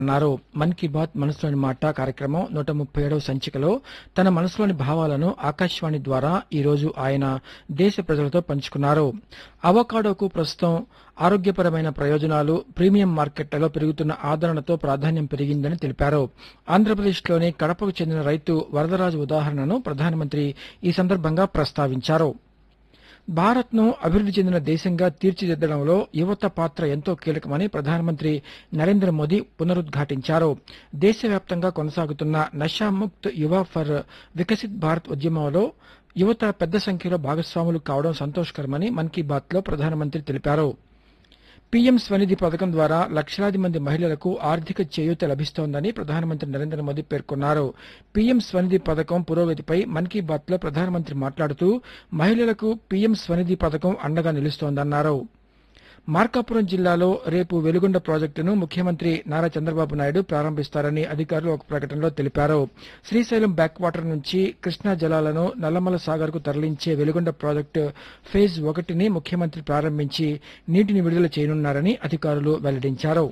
అన్నారు మన్ key bath మనసులోని మాట కార్యక్రమం నూట ముప్పై ఏడవ సంచికలో తన మనసులోని భావాలను ఆకాశవాణి ద్వారా ఈ రోజు ఆయన దేశ ప్రజలతో పంచుకున్నారు అవకాడోకు ప్రస్తుతం ఆరోగ్యపరమైన ప్రయోజనాలు ప్రీమియం మార్కెట్లలో పెరుగుతున్న ఆదరణతో ప్రాధాన్యం పెరిగిందని తెలిపారు ఆంధ్రప్రదేశ్లోని కడపకు చెందిన రైతు వరదరాజు ఉదాహరణను ప్రధానమంత్రి ఈ సందర్భంగా ప్రస్తావించారు భారత్ను అభివృద్ది చెందిన దేశంగా తీర్చిదిద్దడంలో యువత పాత్ర ఎంతో కీలకమని ప్రధానమంత్రి నరేంద్ర మోదీ పునరుద్ఘాటించారు దేశవ్యాప్తంగా కొనసాగుతున్న నషాముక్త్ యువ ఫర్ వికసిత్ భారత్ ఉద్యమంలో యువత పెద్ద సంఖ్యలో భాగస్వాములు కావడం సంతోషకరమని మన్ కీ బాత్ లో ప్రధానమంత్రి తెలిపారు పీఎం స్వనిధి పథకం ద్వారా లక్షలాది మంది మహిళలకు ఆర్థిక చేయూత లభిస్తోందని ప్రధానమంత్రి నరేంద్ర మోదీ పేర్కొన్నారు పీఎం స్వనిధి పథకం పురోగతిపై మన్ కీ బాత్ లో ప్రధానమంత్రి మాట్లాడుతూ మహిళలకు పీఎం స్వనిధి పథకం అండగా నిలుస్తోందన్నారు మార్కాపురం జిల్లాలో రేపు వెలుగొండ ప్రాజెక్టును ముఖ్యమంత్రి నారా చంద్రబాబు నాయుడు ప్రారంభిస్తారని అధికారులు ఒక ప్రకటనలో తెలిపారు శ్రీశైలం బ్యాక్ వాటర్ నుంచి కృష్ణా జలాలను నల్లమల సాగర్ కు తరలించే వెలుగొండ ప్రాజెక్టు ఫేజ్ ఒకటిని ముఖ్యమంత్రి ప్రారంభించి నీటిని విడుదల చేయనున్నారని అధికారులు వెల్లడించారు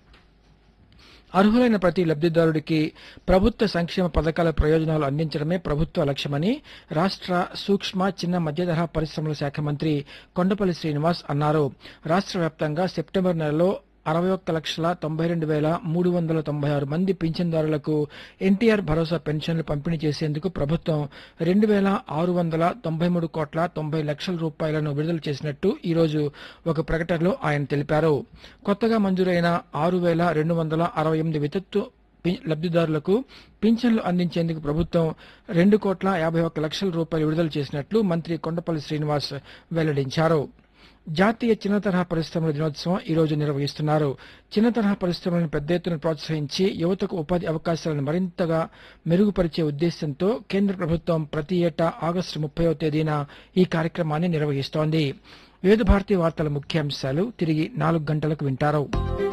అర్హులైన ప్రతి లబ్దిదారుడికి ప్రభుత్వ సంక్షేమ పథకాల ప్రయోజనాలు అందించడమే ప్రభుత్వ లక్ష్యమని రాష్ట్ర సూక్ష్మ చిన్న మధ్యతరహా పరిశ్రమల శాఖ మంత్రి కొండపల్లి శ్రీనివాస్ అన్నారు రాష్ట్ర వ్యాప్తంగా సెప్టెంబర్ నెలలో అరవై ఒక్క లక్షల తొంభై రెండు వేల మూడు వందల తొంభై ఆరు మంది పింఛన్దారులకు ఎన్టీఆర్ భరోసా పెన్షన్లు పంపిణీ చేసేందుకు ప్రభుత్వం రెండు వేల ఆరు వందల తొంభై మూడు కోట్ల తొంభై లక్షల రూపాయలను విడుదల చేసినట్టు ఈ రోజు ఒక ప్రకటనలో ఆయన తెలిపారు కొత్తగా మంజూరైన ఆరు వేల రెండు వందల అరవై ఎనిమిది వితత్తు పి- లబ్దిదారులకు పింఛన్లు అందించేందుకు ప్రభుత్వం రెండు కోట్ల యాభై ఒక్క లక్షల రూపాయలు విడుదల చేసినట్లు మంత్రి కొండపల్లి శ్రీనివాస్ వెల్లడించారు జాతీయ చిన్న తరహా పరిశ్రమల దినోత్సవం ఈ రోజు నిర్వహిస్తున్నారు చిన్న తరహా పరిశ్రమలను పెద్ద ఎత్తున ప్రోత్సహించి యువతకు ఉపాధి అవకాశాలను మరింతగా మెరుగుపరిచే ఉద్దేశంతో కేంద్ర ప్రభుత్వం ప్రతి ఏటా ఆగస్టు ముప్పైవ తేదీన ఈ కార్యక్రమాన్ని నిర్వహిస్తోంది వివిధ భారతీయ వార్తల ముఖ్యాంశాలు తిరిగి నాలుగు గంటలకు వింటారు